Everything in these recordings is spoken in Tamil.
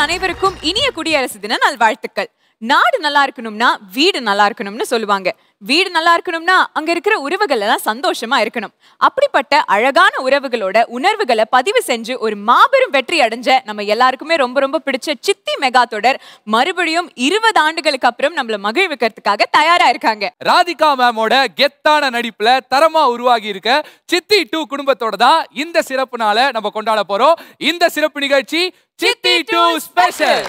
அனைவருக்கும் இனிய குடியரசு தின நல்வாழ்த்துக்கள் நாடு நல்லா இருக்கணும்னா வீடு நல்லா இருக்கணும்னு சொல்லுவாங்க வீடு நல்லா இருக்கணும்னா அங்க இருக்கிற உறவுகள் எல்லாம் சந்தோஷமா இருக்கணும் அப்படிப்பட்ட அழகான உறவுகளோட உணர்வுகளை பதிவு செஞ்சு ஒரு மாபெரும் வெற்றி அடைஞ்ச நம்ம எல்லாருக்குமே ரொம்ப ரொம்ப பிடிச்ச சித்தி மெகா தொடர் மறுபடியும் இருபது ஆண்டுகளுக்கு அப்புறம் நம்மள மகிழ்விக்கிறதுக்காக தயாரா இருக்காங்க ராதிகா மேமோட கெத்தான நடிப்புல தரமா உருவாகி இருக்க சித்தி டூ குடும்பத்தோட தான் இந்த சிறப்பு நாளை நம்ம கொண்டாட போறோம் இந்த சிறப்பு நிகழ்ச்சி Chithi two special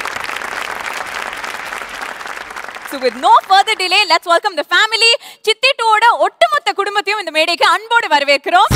So with no further delay, let's welcome the family. சித்தி டூவோட ஒட்டுமொத்த குடும்பத்தையும் இந்த மேடைக்கு அன்போடு வரவேற்கிறோம்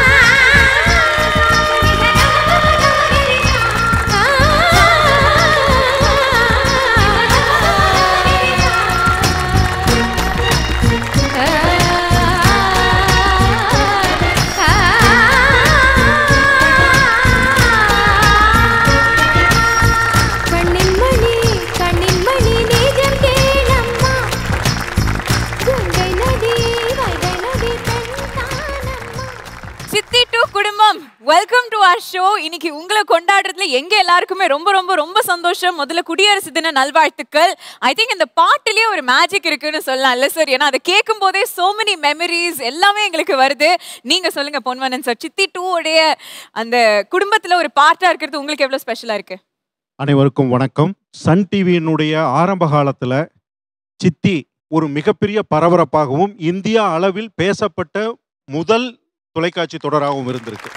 கண்ணின் மணி கண்ணின் மணி நிஜம் கேளம்மா கங்கை நதி வைகை நதி பெண்தானம்மா சித்தி டூ குடும்பம் வெல்கம் டு our ஷோ இன்னைக்கு உங்களை கொண்டாடுறதுல எங்க எல்லாருக்குமே ரொம்ப ரொம்ப ரொம்ப சந்தோஷம் முதல்ல குடியரசு தின நல்வாழ்த்துக்கள் ஐ திங்க் இந்த பாட்டுலயே ஒரு மேஜிக் இருக்குன்னு சொல்லலாம் இல்ல சார் ஏன்னா அதை கேட்கும் போதே சோ மெனி மெமரிஸ் எல்லாமே எங்களுக்கு வருது நீங்க சொல்லுங்க பொன்வனன் சார் சித்தி டூ உடைய அந்த குடும்பத்துல ஒரு பார்ட்டா இருக்கிறது உங்களுக்கு எவ்வளவு ஸ்பெஷலா இருக்கு அனைவருக்கும் வணக்கம் சன் டிவியினுடைய ஆரம்ப காலத்தில் சித்தி ஒரு மிகப்பெரிய பரபரப்பாகவும் இந்தியா அளவில் பேசப்பட்ட முதல் தொலைக்காட்சி தொடராகவும் இருந்திருக்கு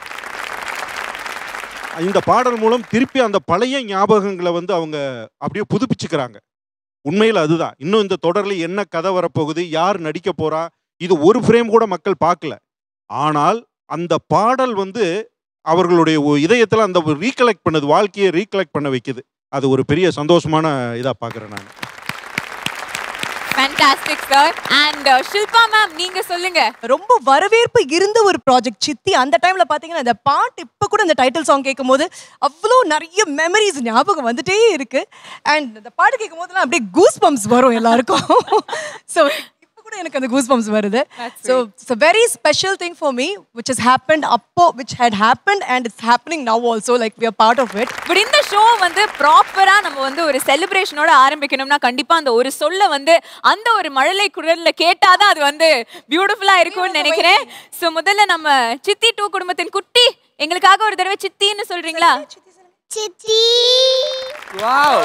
இந்த பாடல் மூலம் திருப்பி அந்த பழைய ஞாபகங்களை வந்து அவங்க அப்படியே புதுப்பிச்சுக்கிறாங்க உண்மையில் அதுதான் இன்னும் இந்த தொடரில் என்ன கதை வரப்போகுது யார் நடிக்க போறா இது ஒரு ஃப்ரேம் கூட மக்கள் பார்க்கல ஆனால் அந்த பாடல் வந்து அவர்களுடைய ஒ- இதயத்துல அந்த ரீகலெக்ட் பண்ணது வாழ்க்கையை ரீகலெக்ட் பண்ண வைக்குது அது ஒரு பெரிய சந்தோஷமான இதா பார்க்குறேன் நான் fantastic sir and Shilpa ma'am நீங்க சொல்லுங்க ரொம்ப வரவேற்பு இருந்த ஒரு ப்ராஜெக்ட் சித்தி அந்த டைம்ல பாத்தீங்கன்னா இந்த பாட்டு இப்ப கூட இந்த டைட்டில் சாங் கேட்கும்போது அவ்வளோ நிறைய மெமரிஸ் ஞாபகம் வந்துட்டே இருக்கு அண்ட் இந்த பாட்டு கேட்கும் போதெல்லாம் அப்படியே கூஸ் பம்ப்ஸ் வரும் எல்லாருக்கும் ஸோ இப்போ கூட எனக்கு அந்த கூஸ் பம்ப்ஸ் வருது That's so it's a very special thing for me which has happened அப்போ which had happened and it's happening now also like we are part of it but இந்த ஷோ வந்து ப்ராப்பரா நம்ம வந்து ஒரு செலிப்ரேஷனோட ஆரம்பிக்கணும்னா கண்டிப்பா அந்த ஒரு சொல்ல வந்து அந்த ஒரு மழலை குரல்ல கேட்டாதான் அது வந்து பியூட்டிஃபுல்லா இருக்கும்னு நினைக்கிறேன் சோ முதல்ல நம்ம சித்தி டூ குடும்பத்தின் குட்டி எங்களுக்காக ஒரு தடவை சித்தின்னு சொல்றீங்களா Chithi wow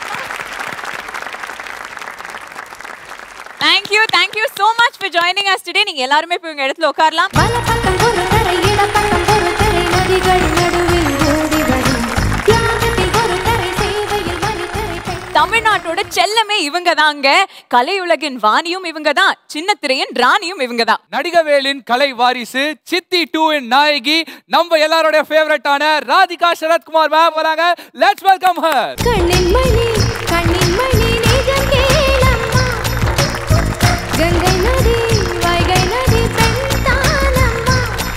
thank you thank you so much for joining us today நீங்க எல்லாருமே போய் உங்க இடத்துல உட்காரலாம் வலப்பக்கம் ஒரு கரை இடப்பக்கம் ஒரு கரை நதிகள் நடுவில் ஓடி வரும் தியாகத்தில் ஒரு கரை சேவையில் மணிக்கரை பெண் தமிழ்நாட்டோட செல்லமே இவங்க தாங்க கலையுலகின் வாணியும் இவங்க தான் சின்ன திரையின் ராணியும் இவங்க தான் நடிகவேலின் கலை வாரிசு சித்தி டூ இன் நாயகி நம்ம எல்லாரோட ஃபேவரட்டான ராதிகா சரத்குமார் மேம் வராங்க லெட்ஸ் வெல்கம் ஹர் கண்ணின் மணி கண்ணின் மணி நிஜம் கேளம்மா கங்கை நதி வைகை நதி பெண்தானம்மா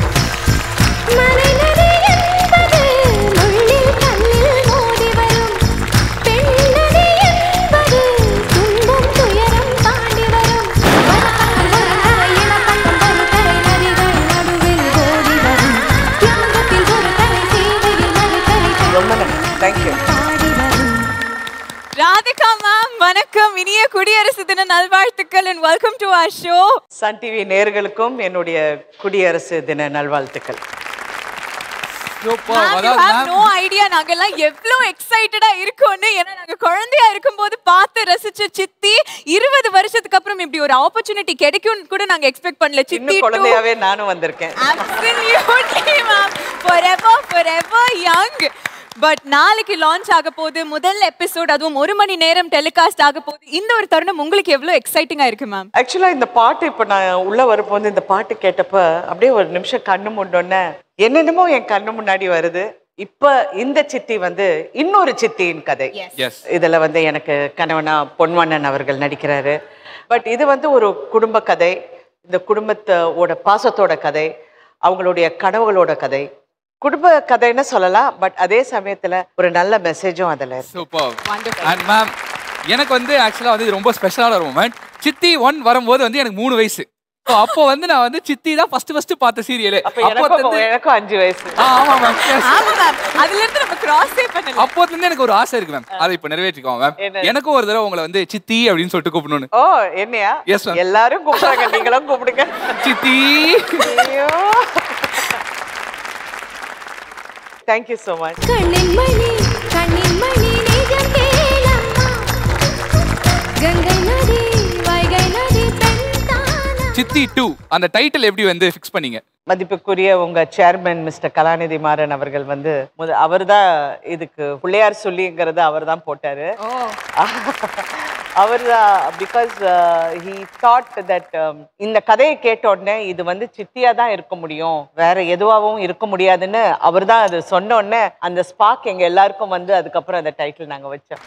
மலை நதி என்பது முள்ளில் கல்லில் மோதி வரும் பெண் நதி என்பது துன்பம் துயரம் தாண்டி வரும் வலப்பக்கம் ஒரு கரை இடப்பக்கம் ஒரு கரை நதிகள் நடுவில் ஓடி வரும் தியாகத்தில் ஒரு கரை சேவையில் மறுகரை பெண் பாடி வரும் ராதிகா மேம் வணக்கம் இனிய குடியரசு தின நல்வாழ்த்துக்கள் and welcome to our show sun TV நேயர்களுக்கும் என்னுடைய குடியரசு தின நல்வாழ்த்துக்கள் சூப்பர் மேம் யூ அதாவது ஹேவ் ma'am, நோ ஐடியா நாங்கெல்லாம் எவ்வளோ எக்ஸைட்டடா இருக்கோம்னு ஏன்னா நாங்க குழந்தையா இருக்கும்போது பார்த்து ரசிச்ச சித்தி இருபது வருஷத்துக்கு அப்புறம் இப்படி ஒரு ஆப்பர்ச்சுனிட்டி கிடைக்கும்னு கூட நாங்க எக்ஸ்பெக்ட் பண்ணல சித்தி இன்னும் குழந்தையாவே நானும் வந்திருக்கேன் Absolutely, ma'am. Forever, forever young. But நாளைக்கு லான்ச் ஆக போகுது முதல் எபிசோட் அதுவும் ஒரு மணி நேரம் டெலிகாஸ்ட் ஆக போகுது இந்த ஒரு தருணம் உங்களுக்கு எவ்வளவு எக்ஸைட்டிங்கா இருக்கு மேம் ஆக்சுவலா இந்த பாட்டு இப்ப நான் உள்ள வரும்போது இந்த பாட்டு கேட்டப்ப அப்படியே ஒரு நிமிஷம் கண்ணு முன்னோடனே என்னென்னமோ என் கண்ணு முன்னாடி வருது இப்ப இந்த சித்தி வந்து இன்னொரு சித்தியின் கதை yes இதுல வந்து எனக்கு கணவனா பொன்வண்ணன் அவர்கள் நடிக்கிறாரு பட் இது வந்து ஒரு குடும்ப கதை இந்த குடும்பத்தோட பாசத்தோட கதை அவங்களுடைய கனவுகளோட கதை குடும்ப கதைன்னு சொல்லலாம் பட் அதே சமயத்துல ஒரு நல்ல மெசேஜும் அதுல இருக்கு சூப்பர் Wonderful. அண்ட் மேம் எனக்கு வந்து ஆக்சுவலாக வந்து இது ரொம்ப ஸ்பெஷலான ஒரு மூமெண்ட் சித்தி ஒன் வரும்போது வந்து எனக்கு மூணு வயசு So, அப்போ வந்து நான் வந்து சித்தி தான் ஃபர்ஸ்ட் ஃபர்ஸ்ட் பார்த்த சீரியல் அப்ப எனக்கும் எனக்கும் அஞ்சு வயசு ஆமா மேம் ஆமா மேம் அதுல இருந்து நம்ம கிராஸே பண்ணல அப்போதுல இருந்து எனக்கு ஒரு ஆசை இருக்கு மேம் அதை இப்ப நிறைவேற்றிக்கோங்க மேம் என்ன? எனக்கும் ஒரு தடவை உங்களை வந்து சித்தி அப்படின்னு சொல்லிட்டு கூப்பிடணும்னு ஓ என்னையா Yes, ma'am. எல்லாரும் கூப்பிடுறாங்க நீங்களும் கூப்பிடுங்க சித்தி ஐயோ தேங்க்யூ ஸோ மச் கண்ணின் மணி கண்ணின் மணி நிஜம் கேளம்மா கங்கை நதி வைகை நதி பெண் தானா சித்தி டூ அந்த டைட்டில் எப்படி வந்து ஃபிக்ஸ் பண்ணீங்க மதிப்புக்குரிய உங்க சேர்மன் மிஸ்டர் கலாநிதி மாறன் அவர்கள் வந்து முத அவர் தான் இதுக்கு பிள்ளையார் சொல்லிங்கிறத அவர் தான் போட்டாரு அவர் தான் பிகாஸ் ஹி தாட் தட் இந்த கதையை கேட்ட உடனே இது வந்து சித்தியா தான் இருக்க முடியும் வேற எதுவாகவும் இருக்க முடியாதுன்னு அவர் தான் அது சொன்ன உடனே அந்த ஸ்பாக் எங்க எல்லாருக்கும் வந்து அதுக்கப்புறம் அந்த டைட்டில் நாங்க வச்சோம்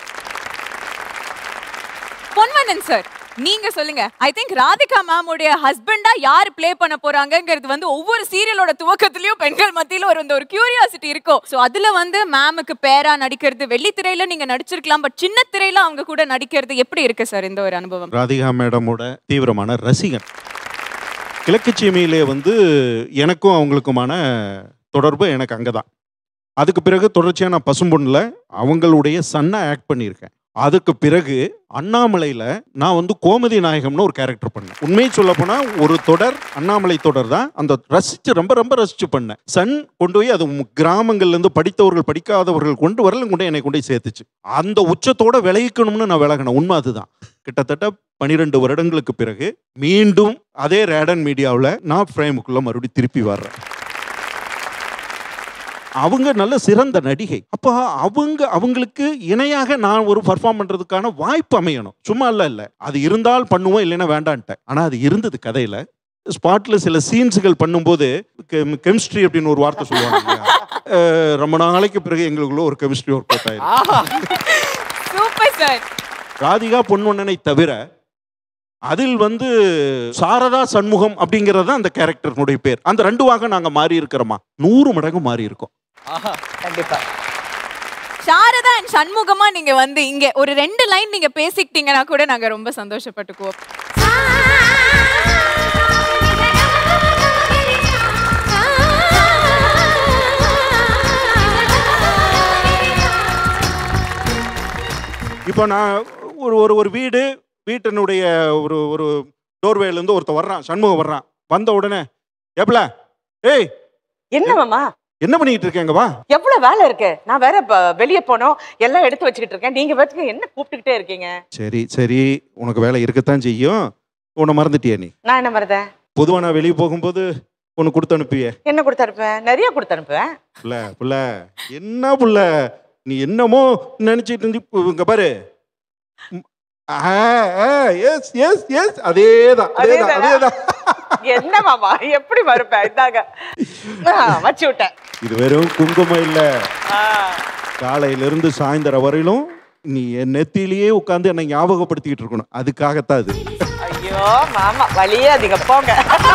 பொன்வனன் சார் நீங்க சொல்லுங்க ஐ திங்க் ராதிகா மேமுடைய ஹஸ்பண்டா யார் ப்ளே பண்ண போறாங்கங்கிறது வந்து ஒவ்வொரு சீரியலோட துவக்கத்திலயும் பெண்கள் மத்தியில ஒரு இந்த ஒரு கியூரியாசிட்டி இருக்கும் சோ அதுல வந்து மேமுக்கு பேரா நடிக்கிறது வெள்ளித்திரையில நீங்க நடிச்சிருக்கலாம் பட் சின்ன திரையில அவங்க கூட நடிக்கிறது எப்படி இருக்கு சார் இந்த ஒரு அனுபவம் ராதிகா மேடமோட தீவிரமான ரசிகன் கிழக்கு சீமையிலே வந்து எனக்கும் அவங்களுக்குமான தொடர்பு எனக்கு அங்கே தான் அதுக்கு பிறகு தொடர்ச்சியாக நான் பசும்பொன்னில் அவங்களுடைய சன்னை ஆக்ட் பண்ணியிருக்கேன் அதுக்கு பிறகு அண்ணாமலையில் நான் வந்து கோமதி நாயகம்னு ஒரு கேரக்டர் பண்ணேன் உண்மையை சொல்ல போனால் ஒரு தொடர் அண்ணாமலை தொடர் தான் அந்த ரசித்து ரொம்ப ரொம்ப ரசித்து பண்ணேன் சன் கொண்டு போய் அது மு- கிராமங்கள்லேருந்து படித்தவர்கள் படிக்காதவர்கள் கொண்டு வரலும் கொண்டு போய் என்னை கொண்டு போய் சேர்த்துச்சு அந்த உச்சத்தோட விளைவிக்கணும்னு நான் விலகினேன் உண்மை அதுதான் கிட்டத்தட்ட பனிரெண்டு வருடங்களுக்கு பிறகு மீண்டும் அதே ரேடன் மீடியாவில் நான் ஃப்ரேமுக்குள்ளே மறுபடியும் திருப்பி வர்றேன் அவங்க நல்ல சிறந்த நடிகை அப்போ அவங்க அவங்களுக்கு இணையாக நான் ஒரு பர்ஃபார்ம் பண்ணுறதுக்கான வாய்ப்பு அமையணும் சும்மா இல்லை இல்லை அது இருந்தால் பண்ணுவோம் இல்லைன்னா வேண்டான்ட்டேன் ஆனால் அது இருந்தது கதையில் ஸ்பாட்டில் சில சீன்ஸுகள் பண்ணும்போது கெமிஸ்ட்ரி அப்படின்னு ஒரு வார்த்தை சொல்லுவாங்க இல்லையா? அஹ், ரொம்ப நாளைக்கு பிறகு எங்களுக்குள்ள ஒரு கெமிஸ்ட்ரி ஒர்க் அவுட் ஆயிருக்கு சூப்பர் சார் ராதிகா பொன்வண்ணனை தவிர அதில் வந்து சாரதா சண்முகம் அப்படிங்கிறது தான் அந்த கேரக்டர்னுடைய பேர் அந்த ரெண்டு வாக நாங்க மாறி இருக்கிறோமா நூறு மடங்கு மாறி இருக்கோம் கண்டிப்பா சாரதா அண்ட் சண்முகமா நீங்க வந்து இங்க ஒரு ரெண்டு லைன் நீங்க பேசிக்கிட்டீங்கன்னா கூட நாங்க ரொம்ப சந்தோஷப்பட்டுக்குவோம் இப்போ நான் ஒரு ஒரு ஒரு வீடு வீட்டினுடைய ஒரு ஒரு டோர்வேலேருந்து ஒருத்தன் வர்றான் சண்முகம் வர்றான் வந்த உடனே எப்பல ஏய் என்ன மாமா என்ன பண்ணிட்டு இருக்கேங்க வா எவ்வளவு வேலை இருக்கு நான் வேற ப- வெளிய போனோம் எல்லாம் எடுத்து வச்சுக்கிட்டு இருக்கேன் நீங்க வச்சுக்க என்ன கூப்பிட்டுக்கிட்டே இருக்கீங்க சரி சரி உனக்கு வேலை இருக்கத்தான் செய்யும் உன்னை மறந்துட்டியா நீ நான் என்ன மறந்தேன் பொதுவாக நான் வெளியே போகும்போது ஒன்று கொடுத்து அனுப்பியே என்ன கொடுத்து அனுப்புவேன் நிறைய கொடுத்து அனுப்புவேன் புள்ள புள்ள என்ன புள்ள நீ என்னமோ நினைச்சிட்டு இருந்து இப்போ இங்க பாரு எஸ் எஸ் எஸ் அதேதான் அதேதான் அதேதானா? அதேதான் என்ன மாமா எப்படி மறுப்பேன் இந்தாங்க ஆ, வச்சு விட்டேன் இது வெறும் குங்குமம் இல்ல ஆ, காலையில இருந்து சாயந்தரம் வரையிலும் நீ என் நெத்தியிலேயே உட்காந்து என்னை ஞாபகப்படுத்திக்கிட்டு இருக்கணும் அதுக்காகத்தான் இது ஐயோ மாமா வழியே அதிக போங்க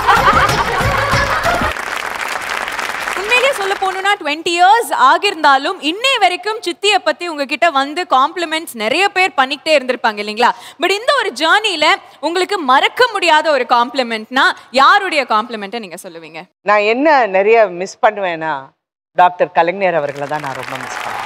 உண்மையிலேயே சொல்ல போகணும்னா டுவெண்ட்டி இயர்ஸ் ஆகியிருந்தாலும் இன்னை வரைக்கும் சித்தியை பத்தி உங்ககிட்ட வந்து காம்ப்ளிமெண்ட்ஸ் நிறைய பேர் பண்ணிக்கிட்டே இருந்திருப்பாங்க இல்லைங்களா பட் இந்த ஒரு ஜேர்னில உங்களுக்கு மறக்க முடியாத ஒரு காம்ப்ளிமெண்ட்னா யாருடைய காம்ப்ளிமெண்ட்டை நீங்க சொல்லுவீங்க நான் என்ன நிறைய மிஸ் பண்ணுவேன்னா டாக்டர் கலைஞர் அவர்களை தான் நான் ரொம்ப மிஸ் பண்ணுவேன்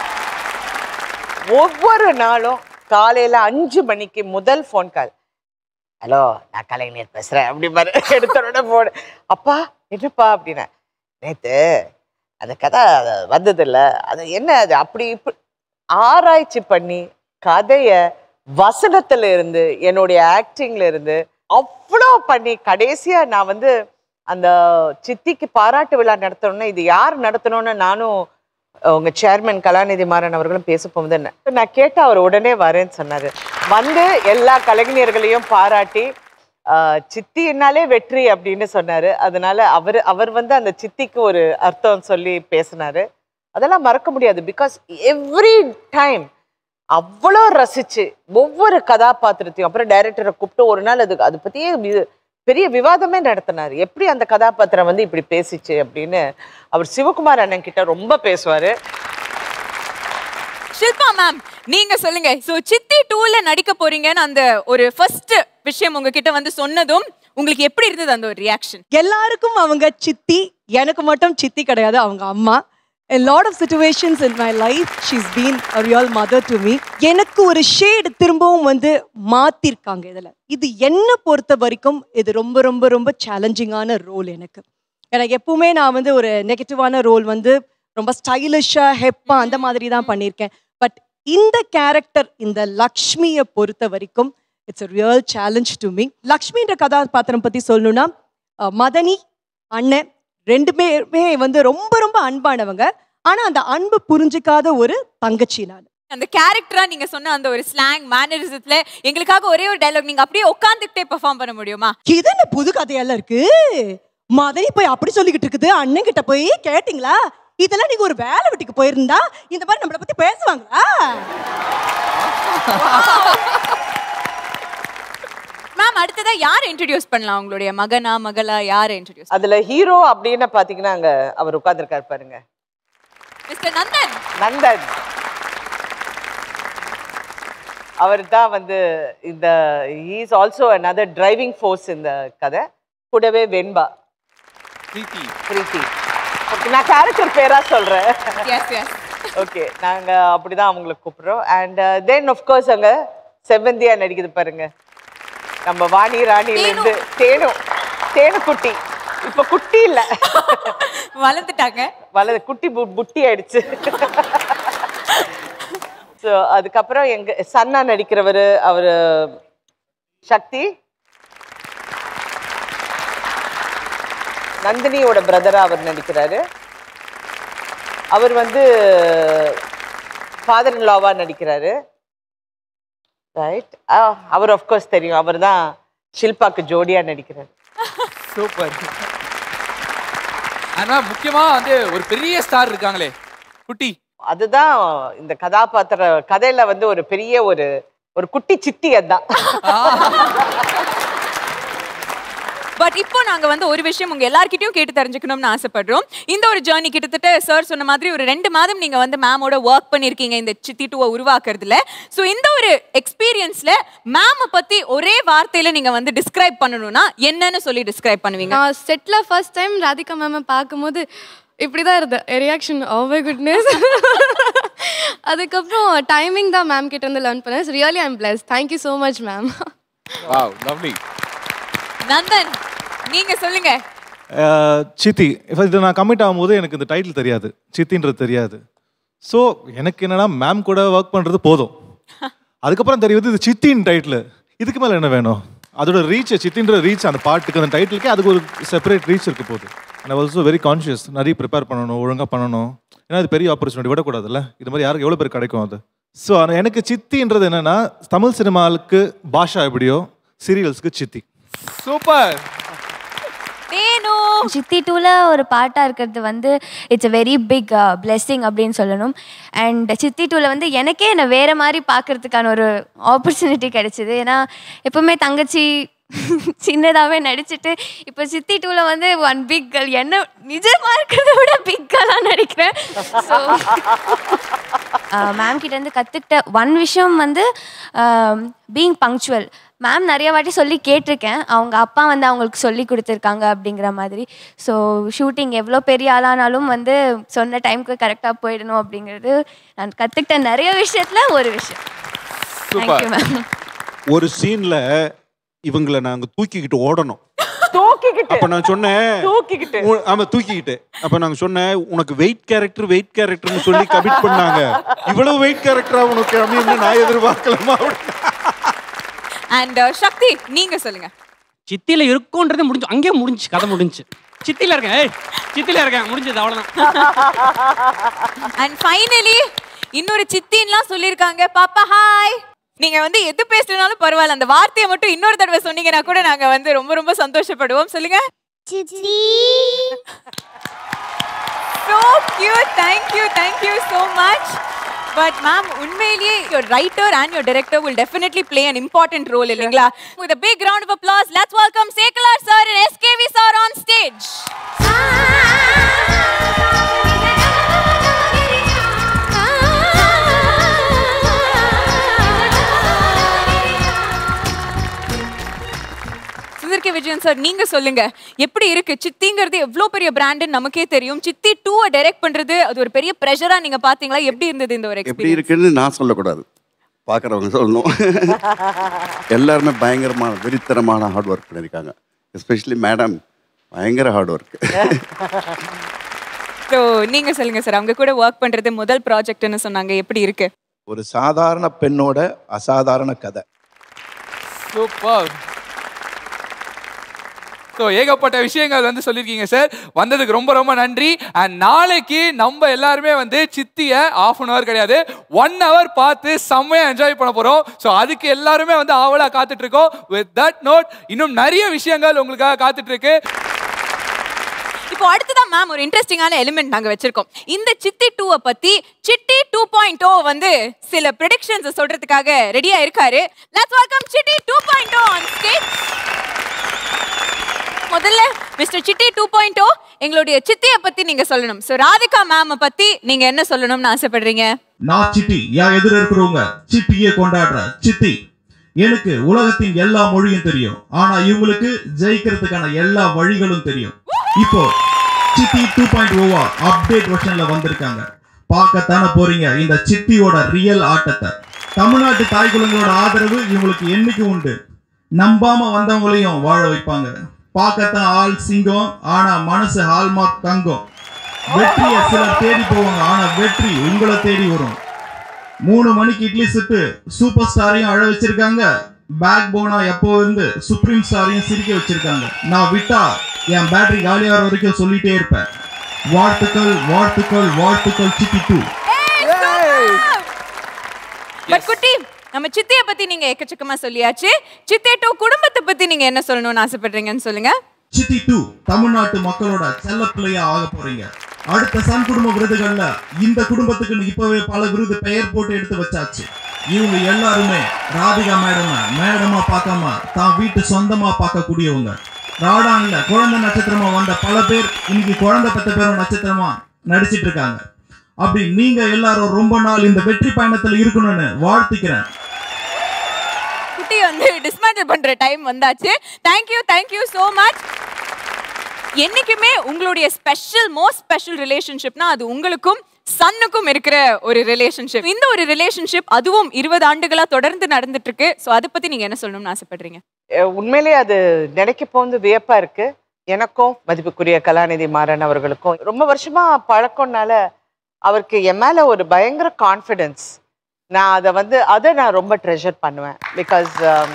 ஒவ்வொரு நாளும் காலையில அஞ்சு மணிக்கு முதல் ஃபோன் கால் ஹலோ நான் கலைஞர் பேசுறேன் அப்படி மாதிரி எடுத்தோட போன் அப்பா என்னப்பா அப்படின்னா நேத்து அந்த கதை வந்தது இல்ல அது என்ன அது அப்படி இப்படி ஆராய்ச்சி பண்ணி கதைய வசனத்துல இருந்து என்னுடைய ஆக்டிங்ல இருந்து அவ்வளோ பண்ணி கடைசியா நான் வந்து அந்த சித்திக்கு பாராட்டு விழா நடத்தணும்னா இது யார் நடத்தணும்னு நானும் உங்க சேர்மன் கலாநிதி மாறன் அவர்களும் பேச போகும்போது என்ன நான் கேட்ட அவர் உடனே வரேன்னு சொன்னாரு வந்து எல்லா கலைஞர்களையும் பாராட்டி ஆஹ், சித்தினாலே வெற்றி அப்படின்னு சொன்னாரு அதனால அவர் அவர் வந்து அந்த சித்திக்கு ஒரு அர்த்தம் சொல்லி பேசினாரு அதெல்லாம் மறக்க முடியாது பிகாஸ் எவ்ரி டைம் அவ்வளோ ரசிச்சு ஒவ்வொரு கதாபாத்திரத்தையும் அப்புறம் டைரக்டரை கூப்பிட்டு ஒரு நாள் அது அதை பத்தியே வி- பெரிய விவாதமே நடத்தினார் எப்படி அந்த கதாபாத்திரம் வந்து இப்படி பேசிச்சு அப்படின்னு அவர் சிவகுமார் அண்ணன் கிட்ட ரொம்ப பேசுவாரு ஷில்பா மேம் நீங்க சொல்லுங்க சோ சித்தி டூல நடிக்க போறீங்கன்னு அந்த ஒரு ஃபர்ஸ்ட் விஷயம் உங்ககிட்ட வந்து சொன்னதும் உங்களுக்கு எப்படி இருந்தது அந்த ஒரு ரியாக்ஷன் எல்லாருக்கும் அவங்க சித்தி எனக்கு மட்டும் சித்தி கிடையாது அவங்க அம்மா a lot of situations in my life she's been a real mother to me எனக்கு ஒரு ஷேடு திரும்பவும் வந்து மாத்திருக்காங்க இதுல இது என்ன பொறுத்த வரைக்கும் இது ரொம்ப ரொம்ப ரொம்ப சேலஞ்சிங்கான ரோல் எனக்கு எனக்கு எப்பவுமே நான் வந்து ஒரு நெகட்டிவான ரோல் வந்து ரொம்ப ஸ்டைலிஷா ஹெப்பா அந்த மாதிரி தான் பண்ணியிருக்கேன் பட் இந்த கேரக்டர் இந்த லக்ஷ்மியை பொறுத்த வரைக்கும் it's a real challenge to me லக்ஷ்மின்ற கதாபாத்திரம் பத்தி சொல்லணும்னா அஹ், மதனி அண்ணன் ரெண்டு பேருமே வந்து ரொம்ப ரொம்ப அன்பானவங்க ஆனா அந்த அன்பு புரிஞ்சுக்காத ஒரு தங்கச்சி நான் அந்த கேரக்டரா நீங்க சொன்ன அந்த ஒரு ஸ்லாங் மேனரிசத்துல எங்களுக்காக ஒரே ஒரு டைலாக் நீங்க அப்படியே உட்காந்துக்கிட்டே பெர்ஃபார்ம் பண்ண முடியுமா இது என்ன புது கதையெல்லாம் இருக்கு மதனி போய் அப்படி சொல்லிக்கிட்டு இருக்குது அண்ணன் கிட்ட போய் கேட்டிங்களா இதெல்லாம் நீங்க ஒரு வேலை வெட்டிக்கு போயிருந்தா இந்த மாதிரி நம்மளை பத்தி பேசுவாங்களா மேம் அடுத்ததா யார் இன்ட்ரடியூஸ் பண்ணலாம் உங்களுடைய மகனா மகளா யாரை இன்ட்ரடியூஸ் அதுல ஹீரோ அப்படின்னு பாத்தீங்கன்னா அங்க அவர் உட்கார்ந்துருக்காரு பாருங்க மிஸ்டர் நந்தன் நந்தன் அவர் தான் வந்து இந்த is also another driving force இந்த கதை கூடவே வெண்பா பிரீத்தி பிரீத்தி ஓகே நான் கேரக்டர் பேரா சொல்றேன் எஸ் எஸ் ஓகே நாங்க அப்படிதான் அவங்களை கூப்பிடுறோம் அண்ட் தென் கோர்ஸ் அங்க செவ்வந்தியா நடிக்குது பாருங்க நம்ம வாணி ராணில இருந்து தேனு தேனு குட்டி இப்ப குட்டி இல்ல வளர்ந்துட்டாங்க வலது குட்டி பு- புட்டி ஆயிடுச்சு ஸோ அதுக்கப்புறம் எங்க சன்னா நடிக்கிறவர் அவரு சக்தி நந்தினியோட பிரதரா அவர் நடிக்கிறாரு அவர் வந்து ஃபாதர் இன் லாவா நடிக்கிறாரு ரைட் அவர் கோர்ஸ் தெரியும் அவர் தான் ஷில்பாக்கு ஜோடியா நடிக்கிறார் சூப்பர் ஆனா முக்கியமா வந்து ஒரு பெரிய ஸ்டார் இருக்காங்களே குட்டி அதுதான் இந்த கதாபாத்திர கதையில வந்து ஒரு பெரிய ஒரு ஒரு குட்டி சித்தி அதான் பட் இப்போ நாங்க வந்து ஒரு விஷயம் உங்க எல்லார்கிட்டயும் கேட்டு தெரிஞ்சுக்கணும்னு ஆசைப்படுறோம் இந்த ஒரு ஜேர்னி கிட்டத்தட்ட சார் சொன்ன மாதிரி ஒரு ரெண்டு மாதம் நீங்க வந்து மேமோட ஒர்க் பண்ணிருக்கீங்க இந்த சித்தி டூவை உருவாக்குறதுல ஸோ இந்த ஒரு எக்ஸ்பீரியன்ஸ்ல மேம பத்தி ஒரே வார்த்தையில நீங்க வந்து டிஸ்கிரைப் பண்ணணும்னா என்னன்னு சொல்லி டிஸ்கிரைப் பண்ணுவீங்க நான் செட்டில் ஃபர்ஸ்ட் டைம் ராதிகா மேமை பார்க்கும்போது இப்படி தான் இருந்தேன் ரியாக்ஷன் ஓவர் குட்னஸ் அதுக்கப்புறம் டைமிங் தான் மேம் கிட்ட இருந்து லேர்ன் பண்ணேன் really I'm blessed thank you so much ma'am wow lovely Nandan நீங்க சொல்லுங்க அஹ், சித்தி இப்போ இது நான் கமிட் ஆகும்போது எனக்கு இந்த டைட்டில் தெரியாது சித்தின்றது தெரியாது ஸோ எனக்கு என்னன்னா மேம் கூட ஒர்க் பண்ணுறது போதும் அதுக்கப்புறம் தெரியுது இது சித்தின் டைட்டில் இதுக்கு மேலே என்ன வேணும் அதோட ரீச் சித்தின்ற ரீச் அந்த பாட்டுக்கு அந்த டைட்டிலுக்கே அதுக்கு ஒரு செப்பரேட் ரீச் இருக்க போகுது அண்ட் ஆல்சோ வெரி கான்ஷியஸ் நிறைய ப்ரிப்பேர் பண்ணணும் ஒழுங்காக பண்ணணும் ஏன்னா இது பெரிய ஆப்பர்ச்சுனிட்டி விடக்கூடாதுல்ல இது மாதிரி யாருக்கு எவ்வளோ பேர் கிடைக்கும் அது ஸோ எனக்கு சித்தின்றது என்னன்னா தமிழ் சினிமாவுக்கு பாஷா எப்படியோ சீரியல்ஸ்க்கு சித்தி சூப்பர் தேனு சித்தி டூவில் ஒரு பாட்டாக இருக்கிறது வந்து it's a very big blessing அப்படின்னு சொல்லணும் அண்ட் சித்தி டூவில் வந்து எனக்கே என்னை வேறு மாதிரி பார்க்கறதுக்கான ஒரு ஆப்பர்ச்சுனிட்டி கிடைச்சிது ஏன்னா எப்பவுமே தங்கச்சி சின்னதாகவே நடிச்சிட்டு இப்போ சித்தி டூவில் வந்து ஒன் பிக் கேர்ள் என்ன நிஜமாக இருக்கிறத விட பிக் கேர்ளாக நடிக்கிறேன் ஸோ மேம் கிட்டேருந்து கற்றுக்கிட்ட ஒன் விஷயம் வந்து பீயிங் பங்க்சுவல் மேம் நிறைய வாட்டி சொல்லி கேட்டிருக்கேன் அவங்க அப்பா வந்து அவங்களுக்கு சொல்லி கொடுத்துருக்காங்க அப்படிங்கிற மாதிரி ஸோ ஷூட்டிங் எவ்வளோ பெரிய ஆளானாலும் வந்து சொன்ன டைமுக்கு கரெக்டாக போயிடணும் அப்படிங்கிறது நான் கற்றுக்கிட்ட நிறைய விஷயத்தில் ஒரு விஷயம் தேங்க்யூ மேம் ஒரு சீன்ல இவங்கள நாங்க தூக்கிக்கிட்டு ஓடணும் தூக்கிக்கிட்டு அப்ப நான் சொன்னேன் தூக்கிக்கிட்டு உ- ஆமா தூக்கிக்கிட்டு அப்ப நாங்க சொன்னேன் உனக்கு வெயிட் கேரக்டர் வெயிட் கேரக்டர்னு சொல்லி கமிட் பண்ணாங்க இவ்வளவு வெயிட் கேரக்டரா உனக்கு அப்படின்னு நான் எதிர்பார்க்கலாமா அப்படின்னு. அண்ட் சக்தி நீங்க சொல்லுங்க சித்தியில இருக்கும்ன்றது முடிஞ்சு அங்கேயே முடிஞ்சு கதை முடிஞ்சு சித்தியில இருக்கேன் ஏய் சித்தியில இருக்கேன் முடிஞ்சது அவ்வளவுதான் அண்ட் ஃபைனலி இன்னொரு சித்தின்லாம் சொல்லியிருக்காங்க பாப்பா ஹாய் நீங்க வந்து எது பேசுறதுனாலும் பரவாயில்ல அந்த வார்த்தையை மட்டும் இன்னொரு தடவை சொன்னீங்கன்னா கூட நாங்க வந்து ரொம்ப ரொம்ப சந்தோஷப்படுவோம் சொல்லுங்க so cute thank you thank you so much but ma'am உண்மையிலேயே your writer and your director will definitely play an important role இல்லைங்களா with a big round of applause let's welcome Seklar sir and SKV sir on stage Sundar K Vijayan Selvarajan sir நீங்க சொல்லுங்க எப்படி இருக்கு சித்திங்கிறது எவ்வளவு பெரிய பிராண்டுன்னு நமக்கே தெரியும் சித்தி டூவை டைரக்ட் பண்றது அது ஒரு பெரிய ப்ரெஷரா நீங்க பாத்தீங்களா எப்படி இருந்தது இந்த ஒரு எப்படி எக்ஸ்பீரியன்ஸ் இருக்குன்னு நான் சொல்லக்கூடாது பார்க்குறவங்க சொல்லணும் எல்லாருமே பயங்கரமான வெறித்தனமான ஹார்ட் ஒர்க் பண்ணியிருக்காங்க எஸ்பெஷலி மேடம் பயங்கர ஹார்ட் ஒர்க் ஸோ நீங்க சொல்லுங்க சார் அவங்க கூட ஒர்க் பண்றது முதல் ப்ராஜெக்ட்னு சொன்னாங்க எப்படி இருக்கு ஒரு சாதாரண பெண்ணோட அசாதாரண கதை சூப்பர் ஸோ ஏகப்பட்ட விஷயங்கள் வந்து சொல்லியிருக்கீங்க சார் வந்ததுக்கு ரொம்ப ரொம்ப நன்றி அண்ட் நாளைக்கு நம்ம எல்லாருமே வந்து சித்தியை ஆஃப் அன் ஹவர் கிடையாது ஒன் ஹவர் பார்த்து செம்மையாக என்ஜாய் பண்ண போகிறோம் ஸோ அதுக்கு எல்லாருமே வந்து ஆவலாக காத்துட்டு இருக்கோம் வித் தட் நோட் இன்னும் நிறைய விஷயங்கள் உங்களுக்காக காத்துட்டு இருக்கு இப்போ அடுத்ததான் மேம் ஒரு இன்ட்ரெஸ்டிங்கான எலிமெண்ட் நாங்க வச்சிருக்கோம் இந்த சித்தி டூவை பத்தி சிட்டி டூ பாயிண்ட் ஓ வந்து சில ப்ரிடிக்ஷன்ஸ் சொல்றதுக்காக ரெடியா இருக்காரு let's welcome Chitti two point O on stage முதல்ல mister Chitti two point O எங்களுடைய சித்தியை பத்தி நீங்க சொல்லணும் ஸோ ராதிகா மேம் பத்தி நீங்க என்ன சொல்லணும்னு ஆசைப்படுறீங்க நான் சிட்டி என் எதிர இருக்கிறவங்க சிட்டியே கொண்டாடுற சித்தி எனக்கு உலகத்தின் எல்லா மொழியும் தெரியும் ஆனா இவங்களுக்கு ஜெயிக்கிறதுக்கான எல்லா வழிகளும் தெரியும் இப்போ சிட்டி டூ பாயிண்ட் ஓவா அப்டேட் வெர்ஷன்ல வந்திருக்காங்க பார்க்கத்தானே போறீங்க இந்த சிட்டியோட ரியல் ஆட்டத்தை தமிழ்நாட்டு தாய் குழந்தைகளோட ஆதரவு இவங்களுக்கு என்னைக்கு உண்டு நம்பாம வந்தவங்களையும் வாழ வைப்பாங்க பார்க்கத்தான் ஆள் சிங்கம் ஆனா மனசு ஹால்மார்க் தங்கம் வெற்றியை சிலர் தேடி போவாங்க ஆனா வெற்றி உங்களை தேடி வரும் மூணு மணிக்கு இட்லி சுட்டு சூப்பர் ஸ்டாரையும் அழ வச்சிருக்காங்க பேக் போனா எப்போ இருந்து சுப்ரீம் ஸ்டாரையும் சிரிக்க வச்சிருக்காங்க நான் விட்டா என் பேட்டரி காலியாகிற வரைக்கும் சொல்லிட்டே இருப்பேன் வாழ்த்துக்கள் வாழ்த்துக்கள் வாழ்த்துக்கள் சிட்டி டூ பட் குட்டி நம்ம சித்தியை பத்தி நீங்க எக்கச்சக்கமா சொல்லியாச்சு சித்தி டூ குடும்பத்தை பத்தி நீங்க என்ன சொல்லணும்னு ஆசைப்படுறீங்கன்னு சொல்லுங்க சிட்டி டூ தமிழ்நாட்டு மக்களோட செல்ல பிள்ளையா ஆக போறீங்க அடுத்த சன் குடும்ப விருதுகள்ல இந்த குடும்பத்துக்கு இப்பவே பல விருது பெயர் போட்டு எடுத்து வச்சாச்சு இவங்க எல்லாருமே ராதிகா மேடம் மேடமா பார்க்காம தான் வீட்டு சொந்தமா பார்க்கக்கூடியவங்க ராடான்ல குழந்தை நட்சத்திரமா வந்த பல பேர் இன்னைக்கு குழந்தை பெத்த பேரும் நட்சத்திரமா நடிச்சிட்டு இருக்காங்க அப்படி நீங்க எல்லாரும் ரொம்ப நாள் இந்த வெற்றி பயணத்துல இருக்கணும்னு வாழ்த்திக்கிறேன் குட்டி வந்து டிஸ்மேண்டில் பண்ற டைம் வந்தாச்சு தேங்க்யூ தேங்க்யூ ஸோ மச் என்னைக்குமே உங்களுடைய ஸ்பெஷல் மோஸ்ட் ஸ்பெஷல் ரிலேஷன்ஷிப்னா அது உங்களுக்கும் சன்னுக்கும் இருக்கிற ஒரு ரிலேஷன்ஷிப் இந்த ஒரு ரிலேஷன்ஷிப் அதுவும் இருபது ஆண்டுகளா தொடர்ந்து நடந்துட்டு இருக்கு ஸோ அதை பத்தி நீங்க என்ன சொல்லணும்னு ஆசைப்படுறீங்க அஹ் உண்மையிலேயே அது நினைக்க போந்து வியப்பா இருக்கு எனக்கும் மதிப்புக்குரிய கலாநிதி மாறன் அவர்களுக்கும் ரொம்ப வருஷமா பழக்கம்னால அவருக்கு என் மேல ஒரு பயங்கர கான்ஃபிடென்ஸ் நான் அதை வந்து அதை நான் ரொம்ப ட்ரெஷர் பண்ணுவேன் பிகாஸ்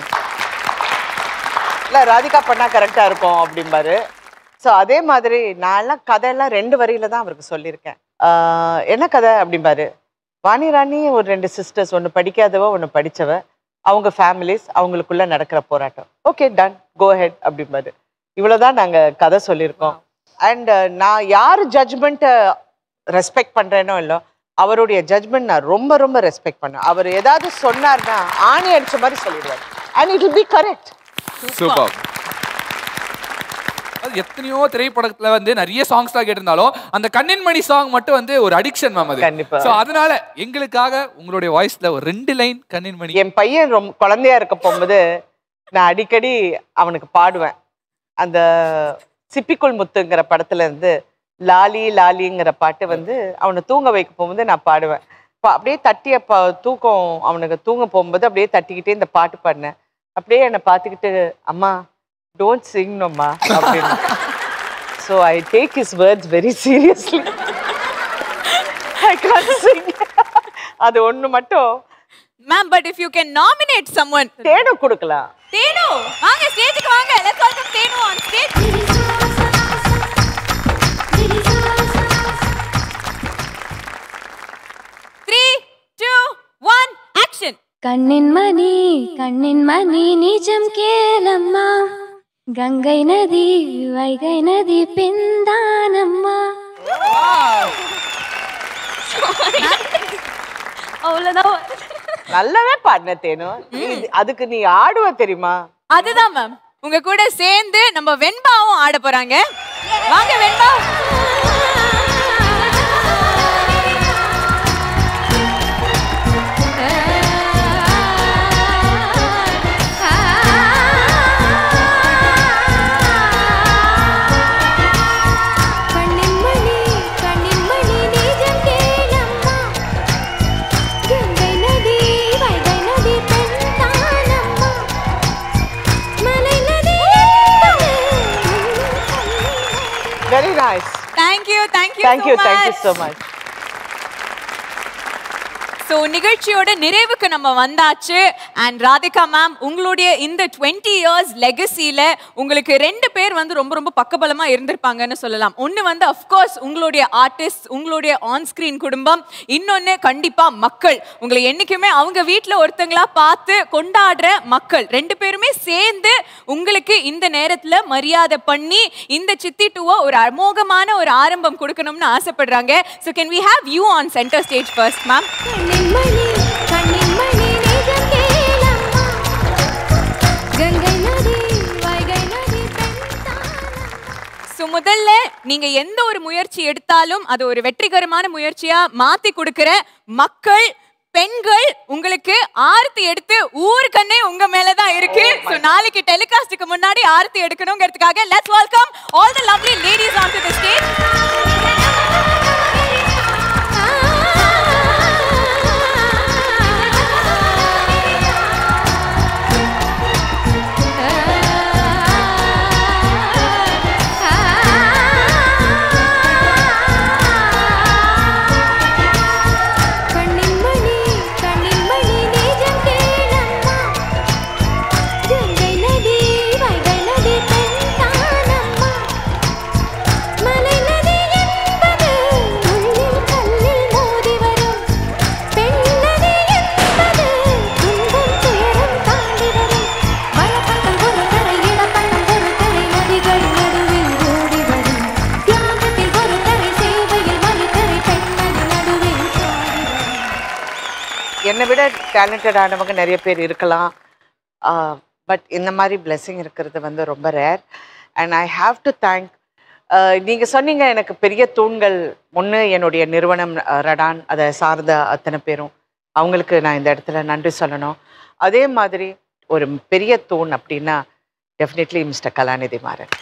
இல்லை ராதிகா பண்ணா கரெக்டாக இருக்கும் அப்படிம்பாரு ஸோ அதே மாதிரி நான்லாம் கதையெல்லாம் ரெண்டு வரியில தான் அவருக்கு சொல்லியிருக்கேன் ஆஹ் என்ன கதை அப்படிம்பாரு வாணி ராணி ஒரு ரெண்டு சிஸ்டர்ஸ் ஒன்று படிக்காதவ ஒன்று படிச்சவ அவங்க ஃபேமிலிஸ் அவங்களுக்குள்ள நடக்கிற போராட்டம் ஓகே டன் கோ ஹெட் அப்படிம்பாரு இவ்வளோதான் நாங்கள் கதை சொல்லியிருக்கோம் அண்ட் நான் யார் ஜட்ஜ்மெண்ட்டை ரெஸ்பெக்ட் பண்ணுறேனோ இல்லோ அவருடைய ஜட்ஜ்மெண்ட் நான் ரொம்ப ரொம்ப ரெஸ்பெக்ட் பண்ணேன் அவர் ஏதாவது சொன்னார்னா ஆணி அடிச்ச மாதிரி சொல்லிடுவார் and it will be correct super அது எத்தனையோ திரைப்படத்துல வந்து நிறைய சாங்ஸ்லாம் கேட்டிருந்தாலும் அந்த கண்ணின் மணி சாங் மட்டும் வந்து ஒரு அடிக்ஷன் மேம் அது கண்டிப்பா. சோ அதனால எங்களுக்காக உங்களுடைய வாய்ஸ்ல ஒரு ரெண்டு லைன் கண்ணின் மணி என் பையன் ரொம்ப குழந்தையா இருக்க போகும்போது நான் அடிக்கடி அவனுக்கு பாடுவேன் அந்த சிப்பிக்குள் முத்துங்கிற படத்துல இருந்து லாலி லாலிங்கிற பாட்டு வந்து அவனை தூங்க வைக்க போகும்போது நான் பாடுவேன் இப்போ அப்படியே தட்டி அப்போ தூக்கம் அவனுக்கு தூங்க போகும்போது அப்படியே தட்டிக்கிட்டே இந்த பாட்டு பாடினேன் அப்படியே என்னை பார்த்துக்கிட்டு அம்மா டோன்ட் சிங்னோம்மா அப்படின்னு so I take his words very seriously I can't sing அது ஒன்று மட்டும் ma'am but if you can nominate someone Thenu கொடுக்கலாம் தேனு வாங்க ஸ்டேஜுக்கு வாங்க let's welcome Thenu on stage three two one action கண்ணின் மணி கண்ணின் மணி நிஜம் கேளம்மா கங்கை நதி வைகை நதி பிந்தானம்மா அவ்வளோதான் நல்லாவே பாடின தேனு இது- அதுக்கு நீ ஆடுவ தெரியுமா அதுதான் மேம் உங்க கூட சேர்ந்து நம்ம வெண்பாவும் ஆட போறாங்க வாங்க வெண்பா ஆ very nice thank you thank you thank you thank you so much so நிகழ்ச்சியோட நிறைவுக்கு நம்ம வந்தாச்சு அண்ட் ராதிகா மேம் உங்களுடைய இந்த டுவெண்ட்டி இயர்ஸ் லெகசியில் உங்களுக்கு ரெண்டு பேர் வந்து ரொம்ப ரொம்ப பக்கபலமாக இருந்திருப்பாங்கன்னு சொல்லலாம் ஒன்று வந்து அஃப்கோர்ஸ் உங்களுடைய ஆர்டிஸ்ட் உங்களுடைய ஆன் ஸ்க்ரீன் குடும்பம் இன்னொன்று கண்டிப்பாக மக்கள் உங்களை என்றைக்குமே அவங்க வீட்டில் ஒருத்தங்களா பார்த்து கொண்டாடுற மக்கள் ரெண்டு பேருமே சேர்ந்து உங்களுக்கு இந்த நேரத்தில் மரியாதை பண்ணி இந்த சித்தி டூவை ஒரு அமோகமான ஒரு ஆரம்பம் கொடுக்கணும்னு ஆசைப்படுறாங்க so can we have you on centre stage first ma'am கண்ணின்மணி கண்ணின்மணி நிஜம் கேளம்மா கங்கை நதி வைகை நதி ஸோ முதல்ல நீங்க எந்த ஒரு முயற்சி எடுத்தாலும் அது ஒரு வெற்றிகரமான முயற்சியா மாத்தி கொடுக்கிற மக்கள் பெண்கள் உங்களுக்கு ஆரத்தி எடுத்து ஊருக்கண்ணே உங்க மேல தான் இருக்கு ஸோ நாளைக்கு டெலிகாஸ்டுக்கு முன்னாடி ஆரத்தி எடுக்கணுங்கிறதுக்காக let's welcome all the lovely ladies on to the stage கண்ணின்மணி கண்ணின்மணி நிஜம் கேளம்மா கங்கை நதி வைகை நதி தென்தானம்மா மலை நதி என்பது முள்ளில் கல்லில் மோதி வரும் பெண் நதி என்பது துன்பம் துயரம் தாண்டி வரும் வலப்பக்கம் ஒரு கரை இடப்பக்கம் ஒரு கரை நதிகள் நடுவில் ஓடி வரும் தியாகத்தில் ஒரு கரை சேவையில் மறுகரை பெண் நதி நடுவில் என்னை விட டேலண்டடானவங்க நிறைய பேர் இருக்கலாம் பட் இந்த மாதிரி blessing இருக்கிறது வந்து ரொம்ப rare and I have to thank நீங்கள் சொன்னீங்க எனக்கு பெரிய தூண்கள் ஒன்று என்னுடைய நிறுவனம் அஹ், ரடான் அதை சார்ந்த அத்தனை பேரும் அவங்களுக்கு நான் இந்த இடத்துல நன்றி சொல்லணும் அதே மாதிரி ஒரு பெரிய தூண் அப்படின்னா definitely mister Kalanithi Maran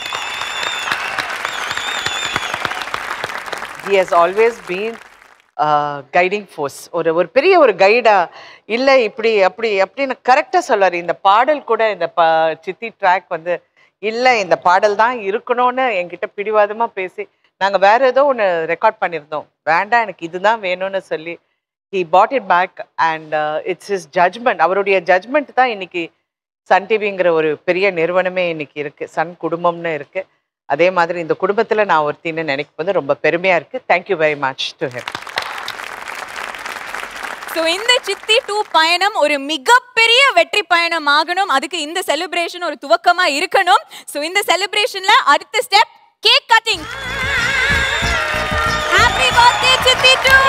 he has always been guiding force ஒரு ஒரு பெரிய ஒரு கைடா இல்லை இப்படி அப்படி அப்படின்னு கரெக்டாக சொல்வார் இந்த பாடல் கூட இந்த ப சித்தி ட்ராக் வந்து இல்லை இந்த பாடல் தான் இருக்கணும்னு என்கிட்ட பிடிவாதமாக பேசி நாங்கள் வேற ஏதோ ஒன்று ரெக்கார்ட் பண்ணியிருந்தோம் வேண்டாம் எனக்கு இதுதான் வேணும்னு சொல்லி he put it back and it's his judgment அவருடைய ஜட்ஜ்மெண்ட் தான் இன்னைக்கு சன் டிவிங்கிற ஒரு பெரிய நிறுவனமே இன்னைக்கு இருக்கு சன் குடும்பம்னு இருக்கு அதே மாதிரி இந்த குடும்பத்தில் நான் ஒருத்தின்னு நினைக்கும் போது ரொம்ப பெருமையாக இருக்கு thank you very much to him so இந்த சித்தி டூ பயணம் ஒரு மிகப்பெரிய வெற்றி பயணம் ஆகணும் அதுக்கு இந்த செலிப்ரேஷன் ஒரு துவக்கமா இருக்கணும் ஸோ இந்த செலிப்ரேஷன்ல அடுத்த step cake cutting happy birthday Chithi two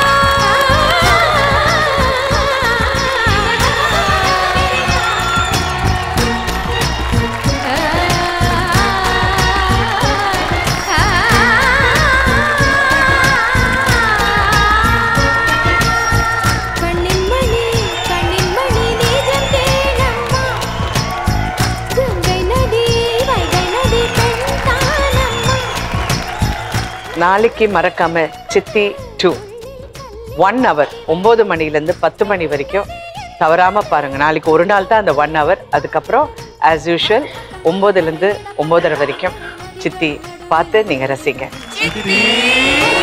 கண்ணின்மணி கண்ணின்மணி நிஜம் கேளம்மா கங்கை நதி வைகை நதி தென்தானம்மா நாளைக்கு மறக்காம சித்தி டூ ஒன் ஹவர் ஒம்பது மணிலேருந்து பத்து மணி வரைக்கும் தவறாம பாருங்க நாளைக்கு ஒரு நாள் தான் அந்த ஒன் ஹவர் அதுக்கப்புறம் ஆஸ் யூஷுவல் ஒம்போதுலேருந்து ஒம்போதரை வரைக்கும் சித்தி பார்த்து நீங்க ரசிங்க சித்தி